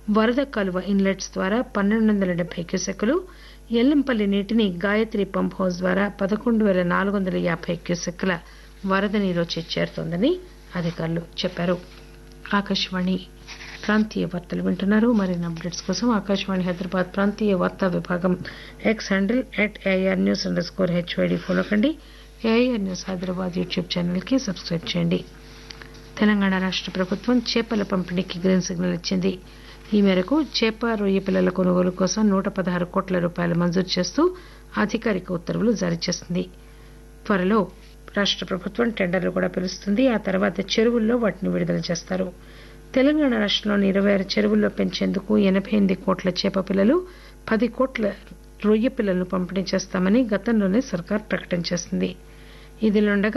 వరద కాలువ ఇన్లెట్స్ ద్వారా పన్నెండు వందల డెబ్బై క్యూసెక్కులు ఎల్లంపల్లి నీటిని గాయత్రి పంప్ హౌస్ ద్వారా పదకొండు పేల నాలుగు వందల యాభై క్యూసెక్కుల వరద నీరు వచ్చి చేరుతోందని అధికారులు చెప్పారు ఆకాశవాణి ప్రాంతీయ వార్తలు వింటున్నారు మరిన్ని అప్డేట్స్ కోసం ఆకాశవాణి హైదరాబాద్ ప్రాంతీయ వార్తా విభాగం X handle at AR news under score HYD follow కండి ఏఆర్ న్యూస్ హైదరాబాద్ యూట్యూబ్ ఛానల్కి సబ్స్క్రైబ్ చేయండి తెలంగాణ రాష్ట ప్రభుత్వం చేపల పంపిణీకి గ్రీన్ సిగ్నల్ ఇచ్చింది ఈ మేరకు చేప రొయ్య పిల్లల కొనుగోలు కోసం నూట పదహారు కోట్ల రూపాయలు మంజూరు చేస్తూ అధికారిక ఉత్తర్వులు జారీ చేసింది త్వరలో రాష్ట ప్రభుత్వం టెండర్లు కూడా పిలుస్తుంది ఆ తర్వాత చెరువుల్లో వాటిని విడుదల చేస్తారు తెలంగాణ రాష్టంలోని ఇరవై ఆరు చెరువుల్లో పెంచేందుకు ఎనబై ఎనిమిది కోట్ల చేప పిల్లలు పది కోట్ల రొయ్య పిల్లలను పంపిణీ చేస్తామని గతంలోనే సర్కార్ ప్రకటన చేసింది ఇదిలాండగా